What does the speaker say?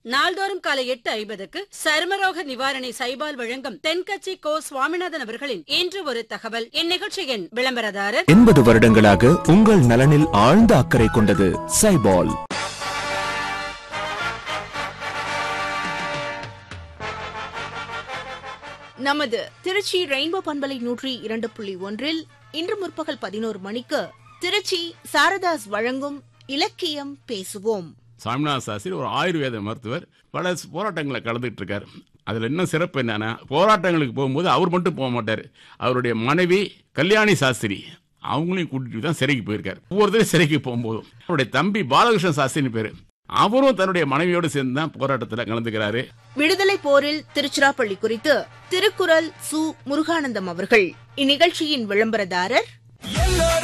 நாள்தோறும் காலை எட்டு ஐம்பதுக்கு சருமரோக நிவாரணி சைபால் வழங்கும் தென்கட்சி கோ சுவாமிநாதன் அவர்களின் இன்று ஒரு தகவல் இந்நிகழ்ச்சியின் விளம்பரதாரர் எண்பது வருடங்களாக உங்கள் நலனில் ஆழ்ந்த அக்கறை கொண்டது சைபால் நமது திருச்சி ரெயின்போ பண்பலை நூற்றி இரண்டு புள்ளி ஒன்றில் இன்று முற்பகல் பதினோரு மணிக்கு திருச்சி சாரதாஸ் வழங்கும் இலக்கியம் பேசுவோம் சாமிநாத சாஸ்திரி ஒரு ஆயுர்வேத மருத்துவர் பல ஸ் போராட்டங்களை கலந்துட்டு இருக்கார் அதில் இன்னும் சிறப்பு என்னன்னா போராட்டங்களுக்கு போகும்போது அவர் மட்டும் போக மாட்டார் அவருடைய மனைவி கல்யாணி சாஸ்திரி அவங்களையும் கூட்டிட்டு தான் சிறைக்கு போயிருக்கார் ஒவ்வொருத்தரும் சிறைக்கு போகும்போதும் அவருடைய தம்பி பாலகிருஷ்ண சாஸ்திரின்னு பேர் அவரும் தன்னுடைய மனைவியோடு சேர்ந்து தான் போராட்டத்தில் கலந்துக்கிறாரு விடுதலை போரில் திருச்சிராப்பள்ளி குறித்து திருக்குறள் சு முருகானந்தம் அவர்கள் இந்நிகழ்ச்சியின் விளம்பரதாரர் எல்லாரும்